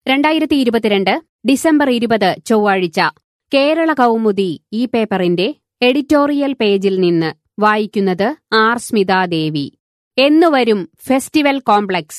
രണ്ടായിരത്തി ഇരുപത്തിരണ്ട് ഡിസംബർ ഇരുപത് ചൊവ്വാഴ്ച കേരള കൗമുദി ഈ പേപ്പറിന്റെ എഡിറ്റോറിയൽ പേജിൽ നിന്ന് വായിക്കുന്നത് ആർ സ്മിതാദേവി എന്നുവരും ഫെസ്റ്റിവൽ കോംപ്ലക്സ്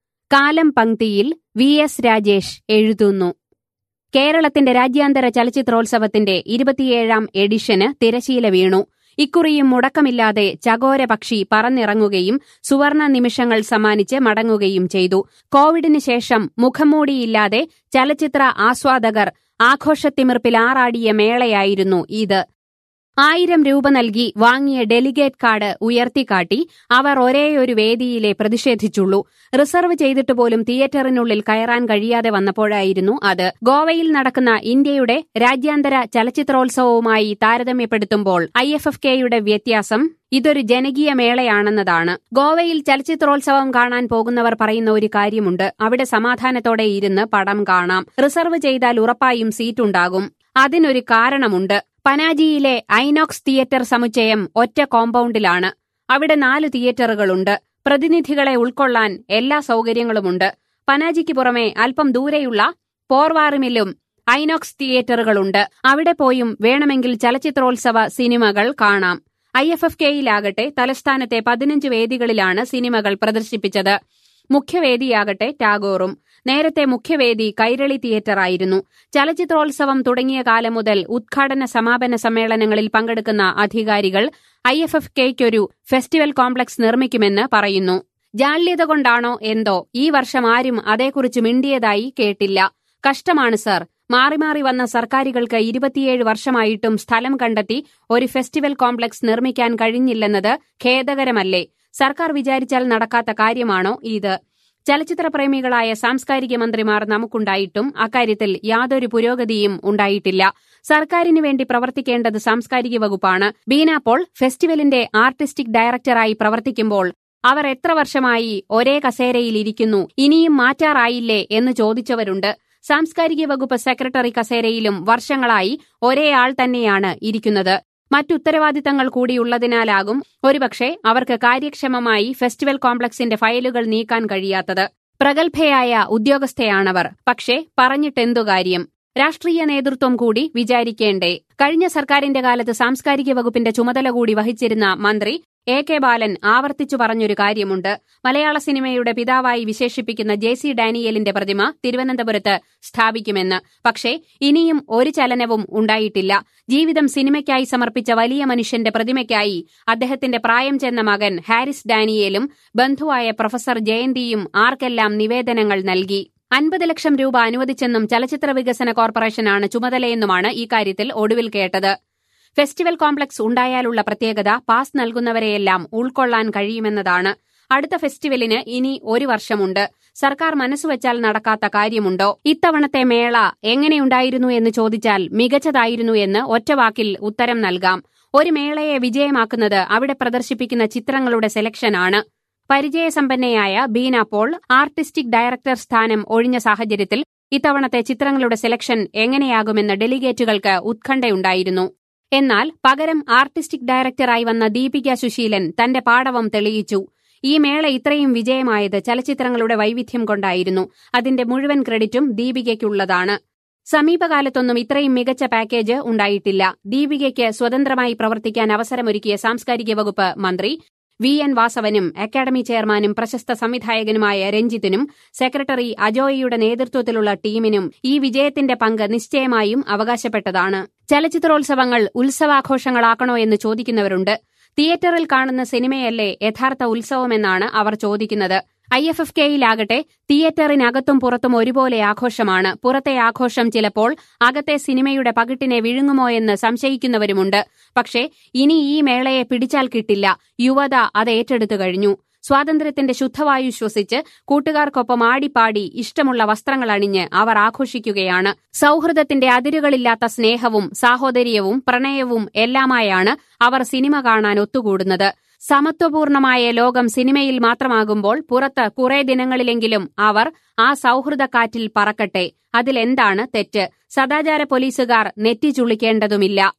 കാലം പങ്ക്തിയിൽ വി എസ് രാജേഷ് എഴുതുന്നു കേരളത്തിന്റെ രാജ്യാന്തര ചലച്ചിത്രോത്സവത്തിന്റെ ഇരുപത്തിയേഴാം എഡിഷന് തിരശീല വീണു ഇക്കുറിയും മുടക്കമില്ലാതെ ചകോര പക്ഷി പറന്നിറങ്ങുകയും സുവർണ നിമിഷങ്ങൾ സമ്മാനിച്ച് മടങ്ങുകയും ചെയ്തു കോവിഡിന് ശേഷം മുഖംമൂടിയില്ലാതെ ചലച്ചിത്ര ആസ്വാദകർ ആഘോഷത്തിമിർപ്പിലാറാടിയ മേളയായിരുന്നു ഇത് ആയിരം രൂപ നൽകി വാങ്ങിയ ഡെലിഗേറ്റ് കാർഡ് ഉയർത്തിക്കാട്ടി അവർ ഒരേയൊരു വേദിയിലെ പ്രതിഷേധിച്ചുള്ളൂ റിസർവ് ചെയ്തിട്ട് പോലും തിയേറ്ററിനുള്ളിൽ കയറാൻ കഴിയാതെ വന്നപ്പോഴായിരുന്നു അത് ഗോവയിൽ നടക്കുന്ന ഇന്ത്യയുടെ രാജ്യാന്തര ചലച്ചിത്രോത്സവവുമായി താരതമ്യപ്പെടുത്തുമ്പോൾ ഐ എഫ് എഫ് കെയുടെ വ്യത്യാസം ഇതൊരു ജനകീയ മേളയാണെന്നതാണ് ഗോവയിൽ ചലച്ചിത്രോത്സവം കാണാൻ പോകുന്നവർ പറയുന്ന ഒരു കാര്യമുണ്ട് അവിടെ സമാധാനത്തോടെ ഇരുന്ന് പടം കാണാം റിസർവ് ചെയ്താൽ ഉറപ്പായും സീറ്റുണ്ടാകും അതിനൊരു കാരണമുണ്ട് പനാജിയിലെ ഐനോക്സ് തിയേറ്റർ സമുച്ചയം ഒറ്റ കോമ്പൗണ്ടിലാണ് അവിടെ നാല് തിയേറ്ററുകളുണ്ട് പ്രതിനിധികളെ ഉൾക്കൊള്ളാൻ എല്ലാ സൗകര്യങ്ങളുമുണ്ട് പനാജിക്ക് പുറമെ അല്പം ദൂരെയുള്ള പോർവാറിമിലും ഐനോക്സ് തിയേറ്ററുകളുണ്ട് അവിടെ പോയും വേണമെങ്കിൽ ചലച്ചിത്രോത്സവ സിനിമകൾ കാണാം ഐ എഫ് എഫ് കെയിലാകട്ടെ തലസ്ഥാനത്തെ പതിനഞ്ച് വേദികളിലാണ് സിനിമകൾ പ്രദർശിപ്പിച്ചത് മുഖ്യവേദിയാകട്ടെ ടാഗോറും നേരത്തെ മുഖ്യവേദി കൈരളി തിയേറ്ററായിരുന്നു ചലച്ചിത്രോത്സവം തുടങ്ങിയ കാലം മുതൽ ഉദ്ഘാടന സമാപന സമ്മേളനങ്ങളിൽ പങ്കെടുക്കുന്ന അധികാരികൾ ഐ എഫ് എഫ് കെയ്ക്കൊരു ഫെസ്റ്റിവൽ കോംപ്ലക്സ് നിർമ്മിക്കുമെന്ന് പറയുന്നു ജാള്യത കൊണ്ടാണോ എന്തോ ഈ വർഷം ആരും അതേക്കുറിച്ച് മിണ്ടിയതായി കേട്ടില്ല കഷ്ടമാണ് സർ മാറി മാറി വന്ന സർക്കാരുകൾക്ക് ഇരുപത്തിയേഴ് വർഷമായിട്ടും സ്ഥലം കണ്ടെത്തി ഒരു ഫെസ്റ്റിവൽ കോംപ്ലക്സ് നിർമ്മിക്കാൻ കഴിഞ്ഞില്ലെന്നത് ഖേദകരമല്ലേ സർക്കാർ വിചാരിച്ചാൽ നടക്കാത്ത കാര്യമാണോ ഇത് ചലച്ചിത്രപ്രേമികളായ സാംസ്കാരിക മന്ത്രിമാർ നമുക്കുണ്ടായിട്ടും അക്കാര്യത്തിൽ യാതൊരു പുരോഗതിയും ഉണ്ടായിട്ടില്ല സർക്കാരിനു വേണ്ടി പ്രവർത്തിക്കേണ്ടത് സാംസ്കാരിക വകുപ്പാണ് ബീന പോൾ ഫെസ്റ്റിവലിന്റെ ആർട്ടിസ്റ്റിക് ഡയറക്ടറായി പ്രവർത്തിക്കുമ്പോൾ അവർ എത്ര വർഷമായി ഒരേ കസേരയിൽ ഇരിക്കുന്നു ഇനിയും മാറ്റാറായില്ലേ എന്ന് ചോദിച്ചവരുണ്ട് സാംസ്കാരിക വകുപ്പ് സെക്രട്ടറി കസേരയിലും വർഷങ്ങളായി ഒരേ ആൾ തന്നെയാണ് ഇരിക്കുന്നത് മറ്റുത്തരവാദിത്തങ്ങൾ കൂടിയുള്ളതിനാലാകും ഒരുപക്ഷെ അവർക്ക് കാര്യക്ഷമമായി ഫെസ്റ്റിവൽ കോംപ്ലക്സിന്റെ ഫയലുകൾ നീക്കാൻ കഴിയാത്തത് പ്രഗത്ഭയായ ഉദ്യോഗസ്ഥയാണവർ പക്ഷേ പറഞ്ഞിട്ടെന്തു കാര്യം രാഷ്ട്രീയ നേതൃത്വം കൂടി വിചാരിക്കേണ്ടേ കഴിഞ്ഞ സർക്കാരിന്റെ കാലത്ത് സാംസ്കാരിക വകുപ്പിന്റെ ചുമതല കൂടി വഹിച്ചിരുന്ന മന്ത്രി എ കെ ബാലൻ ആവർത്തിച്ചു പറഞ്ഞൊരു കാര്യമുണ്ട് മലയാള സിനിമയുടെ പിതാവായി വിശേഷിപ്പിക്കുന്ന ജെ സി ഡാനിയലിന്റെ പ്രതിമ തിരുവനന്തപുരത്ത് സ്ഥാപിക്കുമെന്ന് പക്ഷേ ഇനിയും ഒരു ചലനവും ഉണ്ടായിട്ടില്ല ജീവിതം സിനിമയ്ക്കായി സമർപ്പിച്ച വലിയ മനുഷ്യന്റെ പ്രതിമയ്ക്കായി അദ്ദേഹത്തിന്റെ പ്രായം ചെന്ന മകൻ ഹാരിസ് ഡാനിയേലും ബന്ധുവായ പ്രൊഫസർ ജയന്തിയും ആർക്കെല്ലാം നിവേദനങ്ങൾ നൽകി അൻപത് ലക്ഷം രൂപ അനുവദിച്ചെന്നും ചലച്ചിത്ര വികസന കോർപ്പറേഷനാണ് ചുമതലയെന്നുമാണ് ഇക്കാര്യത്തിൽ ഒടുവിൽ കേട്ടത് ഫെസ്റ്റിവൽ കോംപ്ലക്സ് ഉണ്ടായാലുള്ള പ്രത്യേകത പാസ് നൽകുന്നവരെയെല്ലാം ഉൾക്കൊള്ളാൻ കഴിയുമെന്നതാണ് അടുത്ത ഫെസ്റ്റിവലിന് ഇനി ഒരു വർഷമുണ്ട് സർക്കാർ മനസ്സുവച്ചാൽ നടക്കാത്ത കാര്യമുണ്ടോ ഇത്തവണത്തെ മേള എങ്ങനെയുണ്ടായിരുന്നു എന്ന് ചോദിച്ചാൽ മികച്ചതായിരുന്നു എന്ന് ഒറ്റവാക്കിൽ ഉത്തരം നൽകാം ഒരു മേളയെ വിജയമാക്കുന്നത് അവിടെ പ്രദർശിപ്പിക്കുന്ന ചിത്രങ്ങളുടെ സെലക്ഷനാണ് പരിചയസമ്പന്നയായ ബീന പോൾ ആർട്ടിസ്റ്റിക് ഡയറക്ടർ സ്ഥാനം ഒഴിഞ്ഞ സാഹചര്യത്തിൽ ഇത്തവണത്തെ ചിത്രങ്ങളുടെ സെലക്ഷൻ എങ്ങനെയാകുമെന്ന് ഡെലിഗേറ്റുകൾക്ക് ഉത്കണ്ഠയുണ്ടായിരുന്നു എന്നാൽ പകരം ആർട്ടിസ്റ്റിക് ഡയറക്ടറായി വന്ന ദീപിക സുശീലൻ തന്റെ പാടവം തെളിയിച്ചു ഈ മേള ഇത്രയും വിജയമായത് ചലച്ചിത്രങ്ങളുടെ വൈവിധ്യം കൊണ്ടായിരുന്നു അതിന്റെ മുഴുവൻ ക്രെഡിറ്റും ദീപികയ്ക്കുള്ളതാണ് സമീപകാലത്തൊന്നും ഇത്രയും മികച്ച പാക്കേജ് ഉണ്ടായിട്ടില്ല ദീപികയ്ക്ക് സ്വതന്ത്രമായി പ്രവർത്തിക്കാൻ അവസരമൊരുക്കിയ സാംസ്കാരിക വകുപ്പ് മന്ത്രി വി എൻ വാസവനും അക്കാദമി ചെയർമാനും പ്രശസ്ത സംവിധായകനുമായ രഞ്ജിത്തിനും സെക്രട്ടറി അജോയിയുടെ നേതൃത്വത്തിലുള്ള ടീമിനും ഈ വിജയത്തിന്റെ പങ്ക് നിശ്ചയമായും അവകാശപ്പെട്ടതാണ് ചലച്ചിത്രോത്സവങ്ങൾ ഉത്സവാഘോഷങ്ങളാക്കണോ എന്ന് ചോദിക്കുന്നവരുണ്ട് തിയേറ്ററിൽ കാണുന്ന സിനിമയല്ലേ യഥാർത്ഥ ഉത്സവമെന്നാണ് അവർ ചോദിക്കുന്നത് ഐ എഫ് എഫ് കെയിലാകട്ടെ തിയേറ്ററിനകത്തും പുറത്തും ഒരുപോലെ ആഘോഷമാണ് പുറത്തെ ആഘോഷം ചിലപ്പോൾ അകത്തെ സിനിമയുടെ പകിട്ടിനെ വിഴുങ്ങുമോ എന്ന് സംശയിക്കുന്നവരുമുണ്ട് പക്ഷേ ഇനി ഈ മേളയെ പിടിച്ചാൽ കിട്ടില്ല യുവത അത് ഏറ്റെടുത്തു കഴിഞ്ഞു സ്വാതന്ത്ര്യത്തിന്റെ ശുദ്ധവായു ശ്വസിച്ച് കൂട്ടുകാർക്കൊപ്പം ആടിപ്പാടി ഇഷ്ടമുള്ള വസ്ത്രങ്ങൾ അണിഞ്ഞ് അവർ ആഘോഷിക്കുകയാണ് സൗഹൃദത്തിന്റെ അതിരുകളില്ലാത്ത സ്നേഹവും സാഹോദര്യവും പ്രണയവും എല്ലാമായാണ് അവർ സിനിമ കാണാൻ ഒത്തുകൂടുന്നത് സമത്വപൂർണമായ ലോകം സിനിമയിൽ മാത്രമാകുമ്പോൾ പുറത്ത് കുറെ ദിനങ്ങളിലെങ്കിലും അവർ ആ സൗഹൃദക്കാറ്റിൽ പറക്കട്ടെ അതിലെന്താണ് തെറ്റ് സദാചാര പോലീസുകാർ നെറ്റി ചുളിക്കേണ്ടതുമില്ല